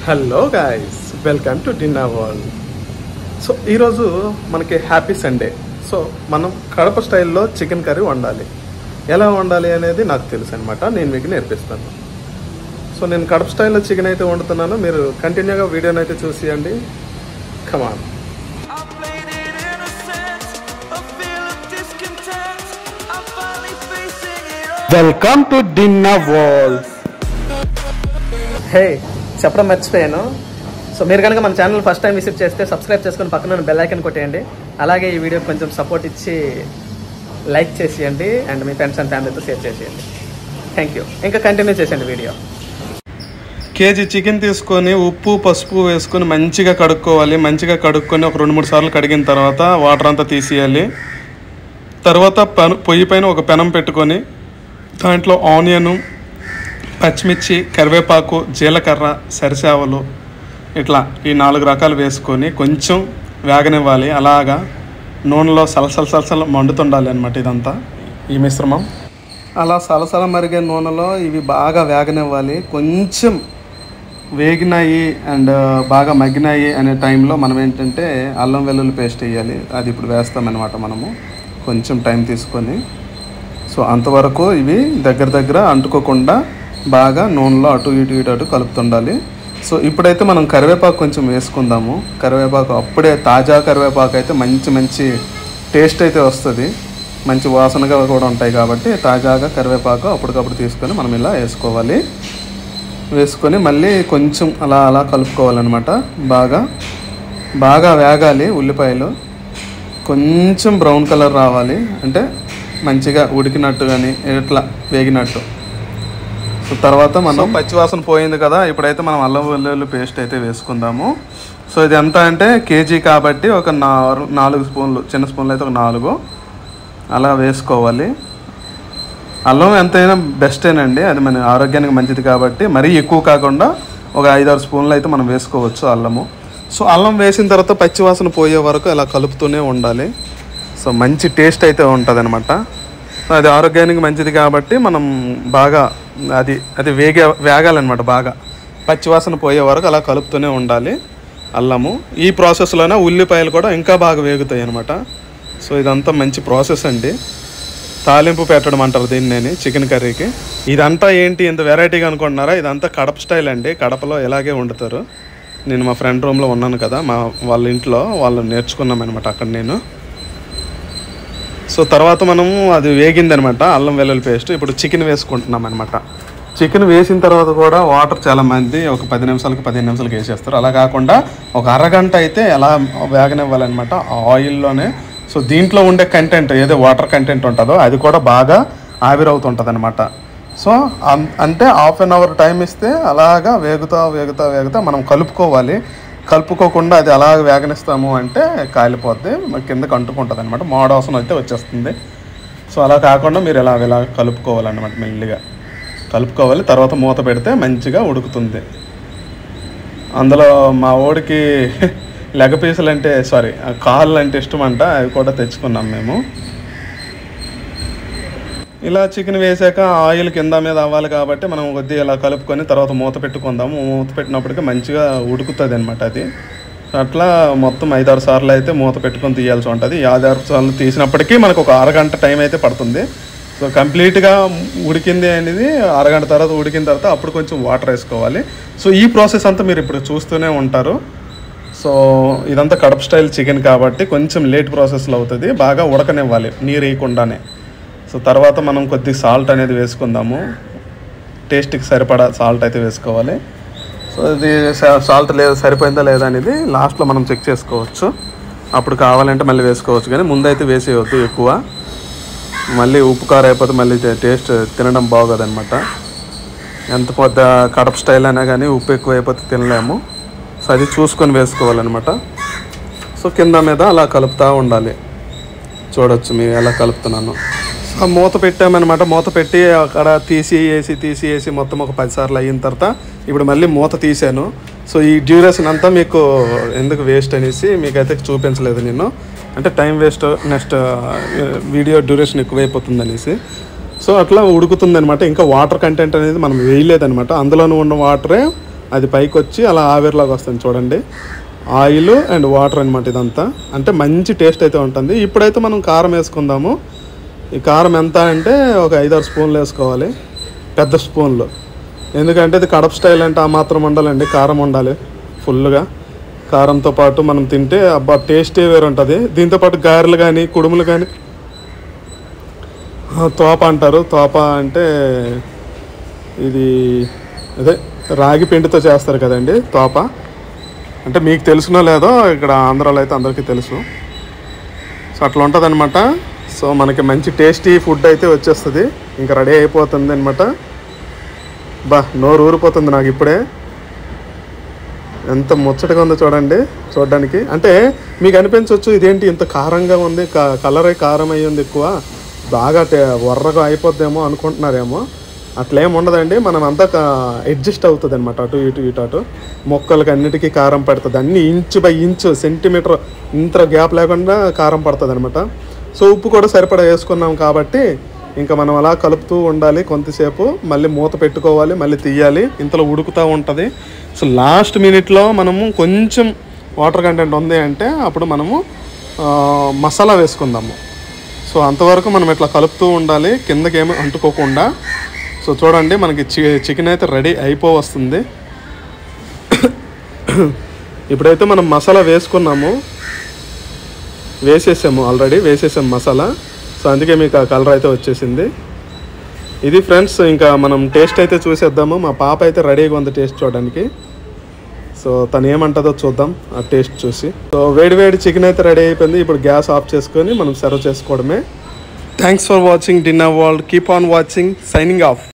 Hello guys welcome to dinner world so ఈరోజు మనకి happy Sunday so మనం కడప స్టైల్లో చికెన్ కర్రీ వండాలి ఎలా వండాలి అనేది నాకు తెలుసు అనమాట నేను మీకు నేర్పిస్తాను సో నేను కడప స్టైల్లో చికెన్ అయితే వండుతున్నాను మీరు కంటిన్యూగా వీడియోని అయితే చూసియండి come on I played it innocent, a feel of discontent. I'm finally facing it all. Welcome to dinner world hey చెప్పడం మర్చిపోయాను సో మీరు కనుక మన ఛానల్ ఫస్ట్ టైం విజిట్ చేస్తే సబ్స్క్రైబ్ చేసుకొని పక్కన బెల్ ఐకన్ కొట్టేయండి అలాగే ఈ వీడియో కొంచెం సపోర్ట్ ఇచ్చి లైక్ చేసేయండి అండ్ మీ ఫ్రెండ్స్ అండ్ ఫ్యామిలీతో షేర్ చేసేయండి థ్యాంక్ యూ ఇంకా కంటిన్యూ చేసేయండి వీడియో కేజీ చికెన్ తీసుకొని ఉప్పు పసుపు వేసుకొని మంచిగా కడుక్కోవాలి మంచిగా కడుక్కొని ఒక రెండు మూడు సార్లు కడిగిన తర్వాత వాటర్ అంతా తీసేయాలి తర్వాత పెన పొయ్యి పైన ఒక పెనం పెట్టుకొని దాంట్లో ఆనియను పచ్చిమిర్చి కరివేపాకు జీలకర్ర సరిసేవలు ఇట్లా ఈ నాలుగు రకాలు వేసుకొని కొంచెం వేగనివ్వాలి అలాగా నూనెలో సలసల సలసల మండుతుండాలి అనమాట ఇదంతా ఈ మిశ్రమం అలా సలసల మరిగే నూనెలో ఇవి బాగా వేగనివ్వాలి కొంచెం వేగినాయి అండ్ బాగా మగ్గినాయి అనే టైంలో మనం ఏంటంటే అల్లం వెల్లుల్లి పేస్ట్ వేయాలి అది ఇప్పుడు వేస్తామన్నమాట మనము కొంచెం టైం తీసుకొని సో అంతవరకు ఇవి దగ్గర దగ్గర అంటుకోకుండా బాగా నూనెలో అటు ఇటు ఇటు అటు కలుపుతుండాలి సో ఇప్పుడైతే మనం కరివేపాకు కొంచెం వేసుకుందాము కరివేపాకు అప్పుడే తాజా కరివేపాకు అయితే మంచి మంచి టేస్ట్ అయితే వస్తుంది మంచి వాసనగా కూడా ఉంటాయి కాబట్టి తాజాగా కరివేపాకు అప్పటికప్పుడు తీసుకొని మనం ఇలా వేసుకోవాలి వేసుకొని మళ్ళీ కొంచెం అలా అలా కలుపుకోవాలన్నమాట బాగా బాగా వేగాలి ఉల్లిపాయలు కొంచెం బ్రౌన్ కలర్ రావాలి అంటే మంచిగా ఉడికినట్టు కానీ ఇట్లా వేగినట్టు సో తర్వాత మనం పచ్చివాసన పోయింది కదా ఇప్పుడైతే మనం అల్లం వెల్లుల్లి పేస్ట్ అయితే వేసుకుందాము సో ఇది ఎంత అంటే కేజీ కాబట్టి ఒక నా- నాలుగు స్పూన్లు చిన్న స్పూన్లు అయితే ఒక నాలుగు అలా వేసుకోవాలి అల్లం ఎంతైనా బెస్టేనండి అది మన ఆరోగ్యానికి మంచిది కాబట్టి మరీ ఎక్కువ కాకుండా ఒక ఐదారు స్పూన్లు అయితే మనం వేసుకోవచ్చు అల్లము సో అల్లం వేసిన తర్వాత పచ్చివాసన పోయే వరకు ఇలా కలుపుతూనే ఉండాలి సో మంచి టేస్ట్ అయితే ఉంటుంది అనమాట అది ఆరోగ్యానికి మంచిది కాబట్టి మనం బాగా అది అది వేగే వేగాలన్నమాట బాగా పచ్చివాసన పోయే వరకు అలా కలుపుతూనే ఉండాలి అల్లము ఈ ప్రాసెస్లోనే ఉల్లిపాయలు కూడా ఇంకా బాగా వేగుతాయి అనమాట సో ఇదంతా మంచి ప్రాసెస్ అండి తాలింపు పెట్టడం అంటారు దీన్ని నేను చికెన్ కర్రీకి ఇదంతా ఏంటి ఇంత వెరైటీగా అనుకుంటున్నారా ఇదంతా కడప స్టైల్ అండి కడపలో ఇలాగే వండుతారు నేను మా ఫ్రెండ్ రూమ్లో ఉన్నాను కదా మా వాళ్ళ ఇంట్లో వాళ్ళు నేర్చుకున్నాం అనమాట అక్కడ నేను సో తర్వాత మనము అది వేగిందనమాట అల్లం వెల్లుల్లి పేస్ట్ ఇప్పుడు చికెన్ వేసుకుంటున్నాం అనమాట చికెన్ వేసిన తర్వాత కూడా వాటర్ చాలా మంది ఒక పది నిమిషాలకి పదిహేను నిమిషాలకి వేసేస్తారు అలా కాకుండా ఒక అరగంట అయితే ఎలా వేగనివ్వాలన్నమాట ఆ ఆయిల్లోనే సో దీంట్లో ఉండే కంటెంట్ ఏదో వాటర్ కంటెంట్ ఉంటుందో అది కూడా బాగా ఆవిరవుతుంటుంది అనమాట సో అం- అంటే హాఫ్ అన్ అవర్ టైం ఇస్తే అలాగా వేగుతా వేగుతా వేగుతా మనం కలుపుకోవాలి కలుపుకోకుండా అది అలా వేగనిస్తాము అంటే కాలిపోద్ది మన కిందకి అంటుకుంటుంది అనమాట మోడవాసన అయితే వచ్చేస్తుంది సో అలా కాకుండా మీరు ఇలా ఇలా కలుపుకోవాలన్నమాట మెల్లిగా కలుపుకోవాలి తర్వాత మూత పెడితే మంచిగా ఉడుకుతుంది అందులో మా ఓడికి లెగ్ పీసులు అంటే సారీ కాళ్ళు అంటే ఇష్టం అంట అవి కూడా తెచ్చుకున్నాం మేము ఇలా చికెన్ వేసాక ఆయిల్ కింద మీద అవ్వాలి కాబట్టి మనం కొద్దిగా ఇలా కలుపుకొని తర్వాత మూత పెట్టుకుందాము మూత పెట్టినప్పటికీ మంచిగా ఉడుకుతుంది అనమాట అది అట్లా మొత్తం ఐదారు సార్లు అయితే మూత పెట్టుకొని తీయాల్సి ఉంటుంది ఈ ఐదారు సార్లు తీసినప్పటికీ మనకు ఒక అరగంట టైం అయితే పడుతుంది సో కంప్లీట్గా ఉడికింది అనేది అరగంట తర్వాత ఉడికిన తర్వాత అప్పుడు కొంచెం వాటర్ వేసుకోవాలి సో ఈ ప్రాసెస్ అంతా మీరు ఇప్పుడు చూస్తూనే ఉంటారు సో ఇదంతా కడప స్టైల్ చికెన్ కాబట్టి కొంచెం లేట్ ప్రాసెస్లో అవుతుంది బాగా ఉడకనివ్వాలి నీరు వేయకుండానే సో తర్వాత మనం కొద్ది సాల్ట్ అనేది వేసుకుందాము టేస్ట్కి సరిపడా సాల్ట్ అయితే వేసుకోవాలి సో ఇది సాల్ట్ లేదా సరిపోయిందా లేదా అనేది లాస్ట్లో మనం చెక్ చేసుకోవచ్చు అప్పుడు కావాలంటే మళ్ళీ వేసుకోవచ్చు కానీ ముందైతే వేసేయవద్దు ఎక్కువ మళ్ళీ ఉప్పు కారం అయిపోతే మళ్ళీ టేస్ట్ తినడం బాగోదన్నమాట ఎంత పెద్ద కడప స్టైల్ అయినా కానీ ఉప్పు ఎక్కువ అయిపోతే తినలేము సో అది చూసుకొని వేసుకోవాలన్నమాట సో కింద మీద అలా కలుపుతూ ఉండాలి చూడొచ్చు మీరు ఎలా కలుపుతున్నాను సో మూత పెట్టామన్నమాట మూత పెట్టి అక్కడ తీసి వేసి తీసి వేసి మొత్తం ఒక పది సార్లు అయిన తర్వాత ఇప్పుడు మళ్ళీ మూత తీసాను సో ఈ డ్యూరేషన్ అంతా మీకు ఎందుకు వేస్ట్ అనేసి మీకైతే చూపించలేదు నేను అంటే time waste next video duration ఎక్కువైపోతుంది అనేసి సో అట్లా ఉడుకుతుంది అనమాట ఇంకా వాటర్ కంటెంట్ అనేది మనం వేయలేదనమాట అందులోనూ ఉన్న వాటరే అది పైకి వచ్చి అలా ఆవిరిలాగా వస్తుంది చూడండి ఆయిల్ అండ్ వాటర్ అనమాట ఇదంతా అంటే మంచి టేస్ట్ అయితే ఉంటుంది ఇప్పుడైతే మనం కారం వేసుకుందాము ఈ కారం ఎంత అంటే ఒక ఐదారు స్పూన్లు వేసుకోవాలి పెద్ద స్పూన్లు ఎందుకంటే ఇది కడప స్టైల్ అంటే ఆ మాత్రం ఉండాలండి కారం ఉండాలి ఫుల్గా కారంతో పాటు మనం తింటే అబ్బా టేస్టే వేరు ఉంటుంది దీంతో పాటు గారెలు కానీ కుడుములు కానీ ఆ, తోప అంటారు తోప అంటే ఇది అదే రాగి పిండితో చేస్తారు కదండి తోప అంటే మీకు తెలుసునో లేదో ఇక్కడ ఆంధ్రాలో అయితే అందరికీ తెలుసు సో అట్లా ఉంటుంది అనమాట సో మనకి మంచి టేస్టీ ఫుడ్ అయితే వచ్చేస్తుంది ఇంకా రెడీ అయిపోతుంది అనమాట బా నోరు ఊరిపోతుంది నాకు ఇప్పుడే ఎంత ముచ్చటగా ఉందో చూడండి చూడడానికి అంటే మీకు అనిపించవచ్చు ఇదేంటి ఇంత కారంగా ఉంది క- కలరే కారం అయ్యి ఉంది ఎక్కువ బాగా టే- వర్రగా అయిపోద్దేమో అనుకుంటున్నారేమో అట్లేం ఉండదండి మనం అంతా అడ్జస్ట్ అవుతుంది అనమాట అటు ఇటు ఇటు అటు మొక్కలకి అన్నిటికీ కారం పడుతుంది అన్ని ఇంచు బై ఇంచు సెంటీమీటర్ ఇంత గ్యాప్ లేకుండా కారం పడుతుంది అనమాట సో ఉప్పు కూడా సరిపడా వేసుకున్నాం కాబట్టి ఇంకా మనం అలా కలుపుతూ ఉండాలి కొంతసేపు మళ్ళీ మూత పెట్టుకోవాలి మళ్ళీ తీయాలి ఇంతలో ఉడుకుతూ ఉంటుంది సో లాస్ట్ మినిట్లో మనము కొంచెం వాటర్ కంటెంట్ ఉంది అంటే అప్పుడు మనము ఆ, మసాలా వేసుకుందాము సో అంతవరకు మనం ఇట్లా కలుపుతూ ఉండాలి కిందకి ఏమి అంటుకోకుండా సో చూడండి మనకి చి చికెన్ అయితే రెడీ అయిపో వస్తుంది ఇప్పుడైతే మనం మసాలా వేసుకున్నాము వేసేసాము ఆల్రెడీ వేసేసాం మసాలా సో అందుకే మీకు ఆ కలర్ అయితే వచ్చేసింది ఇది ఫ్రెండ్స్ ఇంకా మనం టేస్ట్ అయితే చూసేద్దాము మా పాప అయితే రెడీగా ఉంది టేస్ట్ చూడడానికి సో తను ఏమంటుందో చూద్దాం ఆ టేస్ట్ చూసి సో వేడి వేడి చికెన్ అయితే రెడీ అయిపోయింది ఇప్పుడు గ్యాస్ ఆఫ్ చేసుకొని మనం సర్వ్ చేసుకోవడమే thanks for watching dinner world keep on watching signing of